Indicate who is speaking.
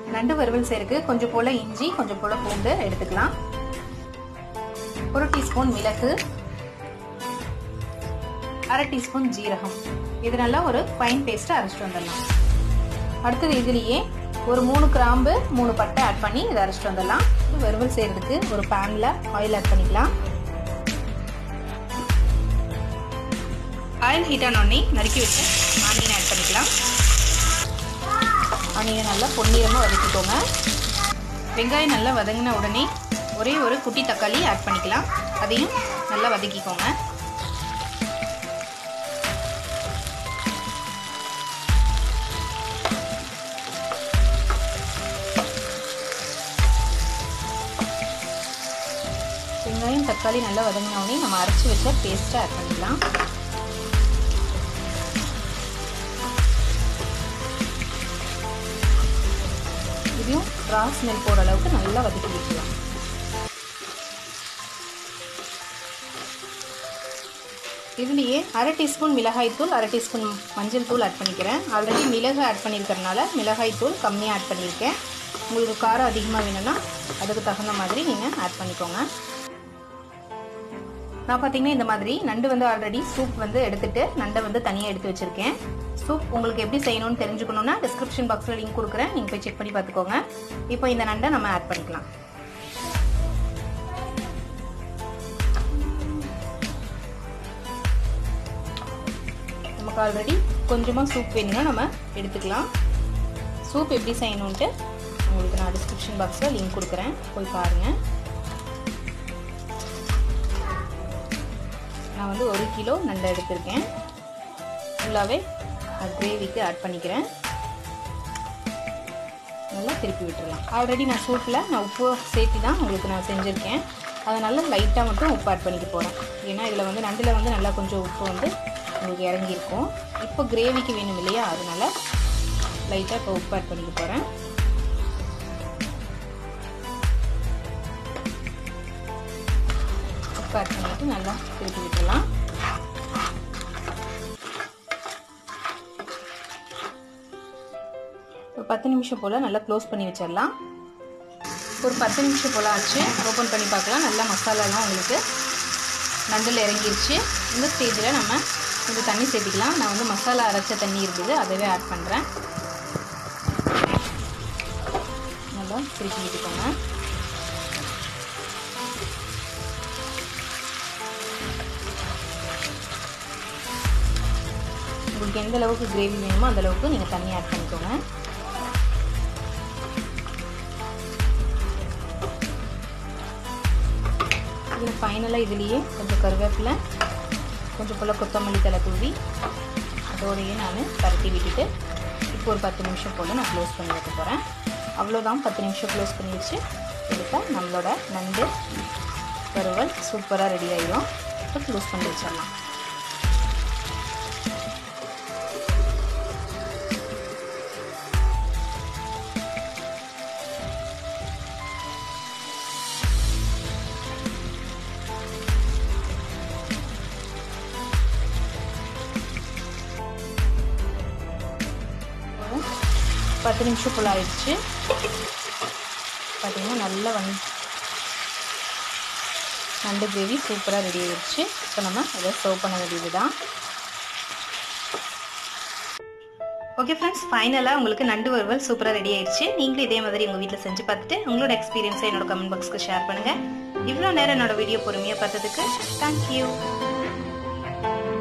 Speaker 1: நண்டு வறுவல் செய்யறதுக்கு கொஞ்சம் போல இஞ்சி கொஞ்சம் போல பூண்டு எடுத்துக்கலாம் ஒரு டீஸ்பூன் மிளகு அரை டீஸ்பூன் ஜீரகம் இது நல்லா ஒரு ஃபைன் பேஸ்ட் அரைச்சிட்டு வந்துடலாம் அடுத்தது இதுலேயே ஒரு மூணு கிராம்பு மூணு பட்டை ஆட் பண்ணி இதை அரைச்சிட்டு வந்துடலாம் வறுவல் செய்யறதுக்கு ஒரு பேன்ல ஆயில் ஆட் பண்ணிக்கலாம் ஆயில் ஹீட் ஆனோடனே நறுக்கி வச்சு ஆனியன் ஆட் பண்ணிக்கலாம் ஆனியன் நல்லா பொன்னிறமாக வதக்கிக்கோங்க வெங்காயம் நல்லா வதங்கின உடனே ஒரே ஒரு குட்டி தக்காளி ஆட் பண்ணிக்கலாம் அதையும் நல்லா வதக்கிக்கோங்க வெங்காயம் தக்காளி நல்லா வதங்கினோடனே நம்ம அரைச்சி வச்ச பேஸ்ட்டை ஆட் பண்ணிக்கலாம் இதையும் ரா ஸ்மெல் போகிற அளவுக்கு நல்லா வதக்கி வச்சுக்கலாம் இதுலேயே அரை டீஸ்பூன் மிளகாய் தூள் அரை டீஸ்பூன் மஞ்சள் தூள் ஆட் பண்ணிக்கிறேன் ஆல்ரெடி மிளகு ஆட் பண்ணியிருக்கிறதுனால மிளகாய் தூள் கம்மியாக ஆட் பண்ணியிருக்கேன் உங்களுக்கு காரம் அதிகமாக வேணும்னா அதுக்கு தகுந்த மாதிரி நீங்கள் ஆட் பண்ணிக்கோங்க நான் பார்த்தீங்கன்னா இந்த மாதிரி நண்டு வந்து ஆல்ரெடி சூப் வந்து எடுத்துட்டு நண்டை வந்து தனியாக எடுத்து வச்சுருக்கேன் சூப் உங்களுக்கு எப்படி செய்யணும்னு தெரிஞ்சுக்கணுன்னா டிஸ்கிரிப்ஷன் பாக்ஸில் லிங்க் கொடுக்குறேன் நீங்கள் போய் செக் பண்ணி பார்த்துக்கோங்க இப்போ இந்த நண்டை நம்ம ஆட் பண்ணிக்கலாம் நமக்கு ஆல்ரெடி கொஞ்சமாக சூப் வேணும்னா நம்ம எடுத்துக்கலாம் சூப் எப்படி செய்யணுன்ட்டு உங்களுக்கு நான் டிஸ்கிரிப்ஷன் பாக்ஸில் லிங்க் கொடுக்குறேன் போய் பாருங்கள் நான் வந்து ஒரு கிலோ நண்டை எடுத்திருக்கேன் ஃபுல்லாகவே கிரேவிக்கு ஆட் பண்ணிக்கிறேன் நல்லா திருப்பி விட்டுடலாம் ஆல்ரெடி நான் சூப்பில் நான் உப்பு சேர்த்து தான் உங்களுக்கு நான் செஞ்சுருக்கேன் அதனால் லைட்டாக மட்டும் உப்பு ஆட் பண்ணிக்க போகிறேன் ஏன்னா இதில் வந்து நண்டில் வந்து நல்லா கொஞ்சம் உப்பு வந்து உங்களுக்கு இறங்கியிருக்கும் இப்போ கிரேவிக்கு வேணும் இல்லையா அதனால் லைட்டாக இப்போ உப்பு ஆட் பண்ணிக்க போகிறேன் உப்பு ஆட் பண்ணிவிட்டு நல்லா திருப்பி விட்டுடலாம் ஒரு பத்து நிமிஷம் போல் நல்லா க்ளோஸ் பண்ணி வச்சிடலாம் ஒரு பத்து நிமிஷம் போல் ஆச்சு ஓப்பன் பண்ணி பார்க்கலாம் நல்லா மசாலாலாம் உங்களுக்கு நண்டில் இறங்கிருச்சு இந்த ஸ்டேஜில் நம்ம கொஞ்சம் தண்ணி சேர்த்திக்கலாம் நான் வந்து மசாலா அரைச்ச தண்ணி இருக்குது அதவே ஆட் பண்ணுறேன் நல்லா திருப்பி விட்டுக்கோங்க உங்களுக்கு எந்த அளவுக்கு கிரேவி வேணுமோ அந்த அளவுக்கு நீங்கள் தண்ணி ஆட் பண்ணிக்கோங்க இதில் ஃபைனலாக இதுலேயே கொஞ்சம் கருவேப்பிலை கொஞ்சம் போல் கொத்தமல்லி தலை தூவி அதோடையே நான் பரட்டி விட்டுட்டு இப்போ ஒரு பத்து நிமிஷம் போல் நான் க்ளோஸ் பண்ணி வைக்க போகிறேன் அவ்வளோதான் பத்து நிமிஷம் க்ளோஸ் பண்ணி வச்சு எடுத்தால் நம்மளோட நண்டு வறுவல் சூப்பராக ரெடி ஆகிடும் இப்போ க்ளோஸ் பண்ணி வச்சிடலாம் பத்து நிமிஷம் போல் ஆயிடுச்சு பார்த்தீங்கன்னா நல்லா வந்து நண்டு கிரேவி சூப்பராக ரெடி ஆயிடுச்சு இப்போ நம்ம அதை சர்வ் பண்ண வேண்டியது தான் ஓகே ஃப்ரெண்ட்ஸ் ஃபைனலாக உங்களுக்கு நண்டு வறுவல் சூப்பராக ரெடி ஆயிடுச்சு நீங்களும் இதே மாதிரி உங்கள் வீட்டில் செஞ்சு பார்த்துட்டு உங்களோட எக்ஸ்பீரியன்ஸை என்னோட கமெண்ட் பாக்ஸ்க்கு ஷேர் பண்ணுங்கள் இவ்வளோ நேரம் என்னோட வீடியோ பொறுமையாக பார்த்ததுக்கு தேங்க்யூ